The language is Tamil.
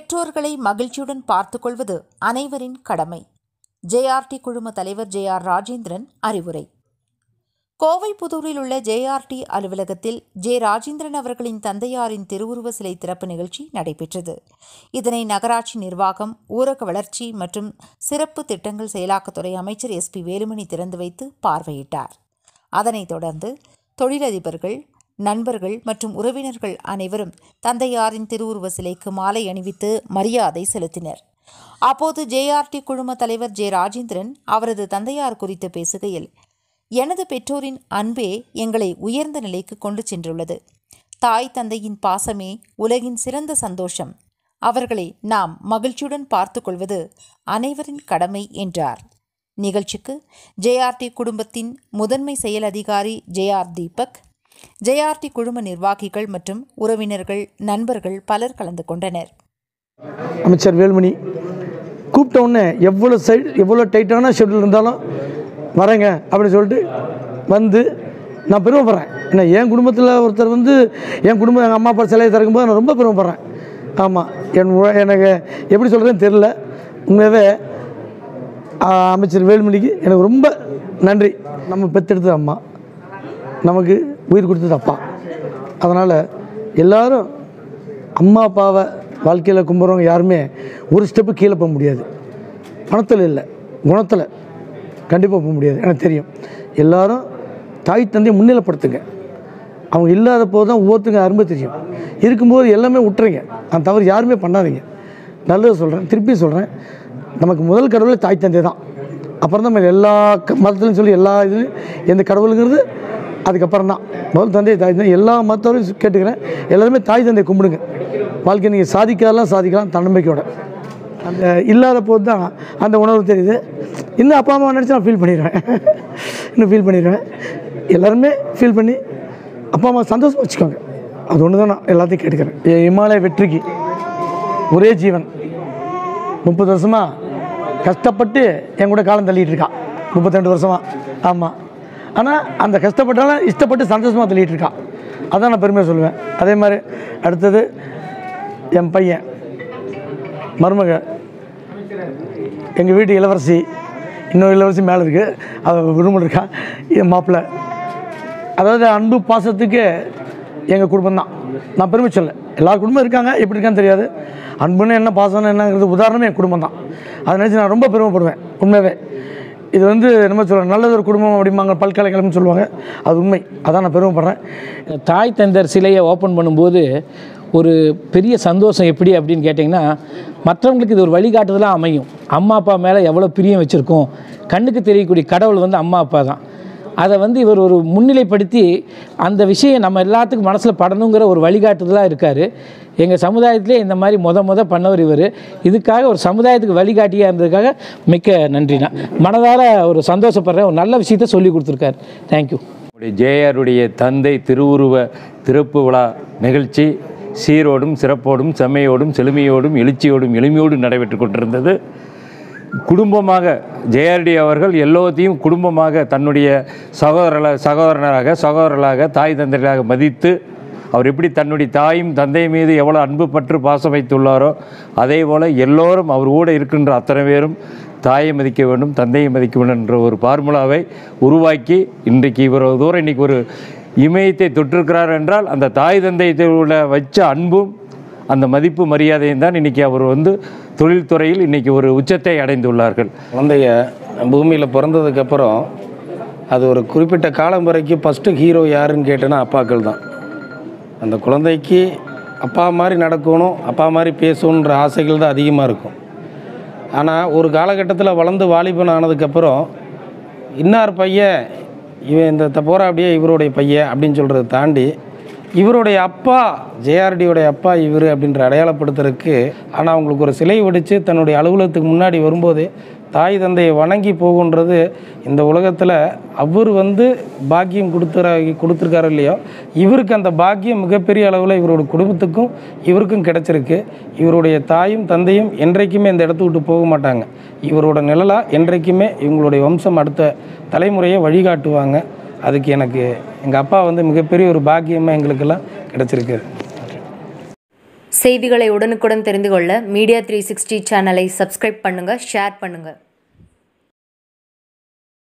பெற்றோர்களை மகிழ்ச்சியுடன் பார்த்துக்கொள்வது அனைவரின் கடமை ஜேஆர்டி குழும தலைவர் ஜே ஆர் ராஜேந்திரன் அறிவுரை கோவை புதூரில் உள்ள ஜேஆர்டி அலுவலகத்தில் ஜே ராஜேந்திரன் அவர்களின் தந்தையாரின் திருவுருவ சிலை திறப்பு நிகழ்ச்சி நடைபெற்றது இதனை நகராட்சி நிர்வாகம் ஊரக வளர்ச்சி மற்றும் சிறப்பு திட்டங்கள் செயலாக்கத்துறை அமைச்சர் எஸ் பி வேலுமணி திறந்து வைத்து பார்வையிட்டார் அதனைத் தொடர்ந்து தொழிலதிபர்கள் நண்பர்கள் மற்றும் உறவினர்கள் அனைவரும் தந்தையாரின் திருவுருவ சிலைக்கு மாலை அணிவித்து மரியாதை செலுத்தினர் அப்போது ஜேஆர்டி குழும தலைவர் ஜே ராஜேந்திரன் அவரது தந்தையார் குறித்து பேசுகையில் எனது பெற்றோரின் அன்பே எங்களை உயர்ந்த நிலைக்கு கொண்டு சென்றுள்ளது தாய் தந்தையின் பாசமே உலகின் சிறந்த சந்தோஷம் அவர்களை நாம் மகிழ்ச்சியுடன் பார்த்து கொள்வது அனைவரின் கடமை என்றார் நிகழ்ச்சிக்கு ஜேஆர்டி குடும்பத்தின் முதன்மை செயல் அதிகாரி ஜேஆர் தீபக் ஜேஆர்டி குழும நிர்வாகிகள் மற்றும் உறவினர்கள் நண்பர்கள் பலர் கலந்து கொண்டனர் அமைச்சர் வேலுமணி கூப்பிட்ட உடனே எவ்வளோ சைடு எவ்வளோ டைட்டான ஷெட்யூல் இருந்தாலும் வரேங்க அப்படின்னு சொல்லிட்டு வந்து நான் பெருமைப்படுறேன் ஏன்னா என் குடும்பத்தில் ஒருத்தர் வந்து என் குடும்பம் எங்கள் அம்மா அப்பா சிலையை திறக்கும்போது நான் ரொம்ப பெருமைப்படுறேன் ஆமாம் என் உ- எனக்கு எப்படி சொல்கிறதுன்னு தெரில உண்மையாகவே ஆ, அமைச்சர் வேலுமணிக்கு எனக்கு ரொம்ப நன்றி நம்ம பெற்றெடுத்தது அம்மா நமக்கு உயிர் கொடுத்தது அப்பா அதனால் எல்லாரும் அம்மா அப்பாவை வாழ்க்கையில் கும்பிட்றவங்க யாருமே ஒரு ஸ்டெப்பு கீழே போக முடியாது பணத்தில் இல்லை குணத்தில் கண்டிப்பாக போக முடியாது எனக்கு தெரியும் எல்லாரும் தாய் தந்தையை முன்னிலைப்படுத்துங்க அவங்க இல்லாத போது தான் ஒவ்வொருத்தங்க அருமை தெரியும் இருக்கும்போது எல்லாமே விட்டுறீங்க அந்த தவறு யாருமே பண்ணாதீங்க நல்லது சொல்கிறேன் திருப்பி சொல்கிறேன் நமக்கு முதல் கடவுளே தாய் தந்தை தான் அப்புறம் தான் நம்ம எல்லா க- மதத்துலையும் சொல்லி எல்லா இதுலையும் எந்த கடவுளுங்கிறது அதுக்கப்புறம் தான் முதல் தந்தை தாய் தந்தை எல்லா மதத்தவரையும் கேட்டுக்கிறேன் எல்லாருமே தாய் தந்தையை கும்பிடுங்க வாழ்க்கை நீங்கள் சாதிக்காதெல்லாம் சாதிக்கலாம் தன்னம்பிக்கையோட அந்த இல்லாத போது தான் அந்த உணர்வு தெரியுது இன்னும் அப்பா அம்மா நினச்சி நான் ஃபீல் பண்ணிடுவேன் இன்னும் ஃபீல் பண்ணிடுவேன் எல்லாருமே ஃபீல் பண்ணி அப்பா அம்மா சந்தோஷம் வச்சுக்கோங்க அது ஒன்று தான் நான் எல்லாத்தையும் கேட்டுக்கிறேன் என் இமாலய வெற்றிக்கு ஒரே ஜீவன் முப்பது வருஷமாக கஷ்டப்பட்டு என் கூட காலம் தள்ளிட்டு இருக்கா முப்பத்திரெண்டு வருஷமாக ஆமாம் ஆனால் அந்த கஷ்டப்பட்டாலும் இஷ்டப்பட்டு சந்தோஷமாக தள்ளிட்டு இருக்கா அதான் நான் பெருமையாக சொல்லுவேன் அதே மாதிரி அடுத்தது என் பையன் மருமக எங்கள் வீட்டு இளவரசி இன்னொரு இளவரசி மேலே இருக்குது அவள் ரூமில் இருக்கா என் மாப்பிள்ளை அதாவது அன்பு பாசத்துக்கு எங்கள் குடும்பம் தான் நான் பெருமை சொல்ல எல்லா குடும்பம் இருக்காங்க எப்படி இருக்கான்னு தெரியாது அன்புன்னு என்ன பாசம்னு என்னங்கிறது உதாரணமே என் குடும்பம் தான் அதை நினச்சி நான் ரொம்ப பெருமைப்படுவேன் உண்மையாகவே இது வந்து நம்ம சொல்ல நல்லது ஒரு குடும்பம் அப்படிம்பாங்க பல்கலைக்கழகம்னு சொல்லுவாங்க அது உண்மை அதான் நான் பெருமைப்படுறேன் தாய் தந்தர் சிலையை ஓப்பன் பண்ணும்போது ஒரு பெரிய சந்தோஷம் எப்படி அப்படின்னு கேட்டிங்கன்னா மற்றவங்களுக்கு இது ஒரு வழிகாட்டுதலாக அமையும் அம்மா அப்பா மேலே எவ்வளோ பிரியம் வச்சுருக்கோம் கண்ணுக்கு தெரியக்கூடிய கடவுள் வந்து அம்மா அப்பா தான் அதை வந்து இவர் ஒரு முன்னிலைப்படுத்தி அந்த விஷயம் நம்ம எல்லாத்துக்கும் மனசில் படணுங்கிற ஒரு வழிகாட்டுதலாக இருக்கார் எங்கள் சமுதாயத்திலே இந்த மாதிரி முத முத பண்ணவர் இவர் இதுக்காக ஒரு சமுதாயத்துக்கு வழிகாட்டியாக இருந்ததுக்காக மிக்க நன்றிண்ணா மனதார ஒரு சந்தோஷப்படுறேன் ஒரு நல்ல விஷயத்த சொல்லி கொடுத்துருக்காரு தேங்க்யூ நம்முடைய ஜேஆருடைய தந்தை திருவுருவ திறப்பு விழா நிகழ்ச்சி சீரோடும் சிறப்போடும் செம்மையோடும் செழுமையோடும் எழுச்சியோடும் எளிமையோடும் நடைபெற்று கொண்டிருந்தது குடும்பமாக ஜேஆர்டி அவர்கள் எல்லோத்தையும் குடும்பமாக தன்னுடைய சகோதர சகோதரனாக சகோதரர்களாக தாய் தந்தைகளாக மதித்து அவர் எப்படி தன்னுடைய தாயும் தந்தை மீது எவ்வளோ அன்பு பற்று பாசம் வைத்துள்ளாரோ அதே போல் எல்லோரும் அவர் கூட இருக்கின்ற அத்தனை பேரும் தாயை மதிக்க வேண்டும் தந்தையை மதிக்க வேண்டும் என்ற ஒரு ஃபார்முலாவை உருவாக்கி இன்றைக்கு இவ்வளவு தூரம் இன்றைக்கி ஒரு இமயத்தை தொற்றிருக்கிறார் என்றால் அந்த தாய் தந்தையுள்ள வச்ச அன்பும் அந்த மதிப்பு மரியாதையும் தான் இன்றைக்கி அவர் வந்து தொழில்துறையில் இன்றைக்கி ஒரு உச்சத்தை அடைந்துள்ளார்கள் குழந்தைய பூமியில் பிறந்ததுக்கப்புறம் அது ஒரு குறிப்பிட்ட காலம் வரைக்கும் ஃபஸ்ட்டு ஹீரோ யாருன்னு கேட்டேன்னா அப்பாக்கள் தான் அந்த குழந்தைக்கு அப்பா மாதிரி நடக்கணும் அப்பா மாதிரி பேசணுன்ற ஆசைகள் தான் அதிகமாக இருக்கும் ஆனால் ஒரு காலகட்டத்தில் வளர்ந்து வாலிபன் ஆனதுக்கப்புறம் இன்னார் பையன் இவன் இந்த போகிற அப்படியே இவருடைய பையன் அப்படின்னு சொல்கிறத தாண்டி இவருடைய அப்பா ஜேஆர்டியோடைய அப்பா இவர் அப்படின்ற அடையாளப்படுத்துறதுக்கு ஆனால் அவங்களுக்கு ஒரு சிலை வடித்து தன்னுடைய அலுவலகத்துக்கு முன்னாடி வரும்போது தாய் தந்தையை வணங்கி போகுன்றது இந்த உலகத்தில் அவர் வந்து பாக்கியம் கொடுத்துற கொடுத்துருக்காரு இல்லையோ இவருக்கு அந்த பாக்கியம் மிகப்பெரிய அளவில் இவரோட குடும்பத்துக்கும் இவருக்கும் கிடைச்சிருக்கு இவருடைய தாயும் தந்தையும் என்றைக்குமே இந்த இடத்த விட்டு போக மாட்டாங்க இவரோட நிழலாக என்றைக்குமே இவங்களுடைய வம்சம் அடுத்த தலைமுறையை வழிகாட்டுவாங்க அதுக்கு எனக்கு எங்கள் அப்பா வந்து மிகப்பெரிய ஒரு பாக்கியமாக எங்களுக்கெல்லாம் கிடச்சிருக்கு செய்திகளை உடனுக்குடன் தெரிந்து கொள்ள மீடியா த்ரீ சிக்ஸ்டி சேனலை சப்ஸ்கிரைப் பண்ணுங்கள் ஷேர் பண்ணுங்கள்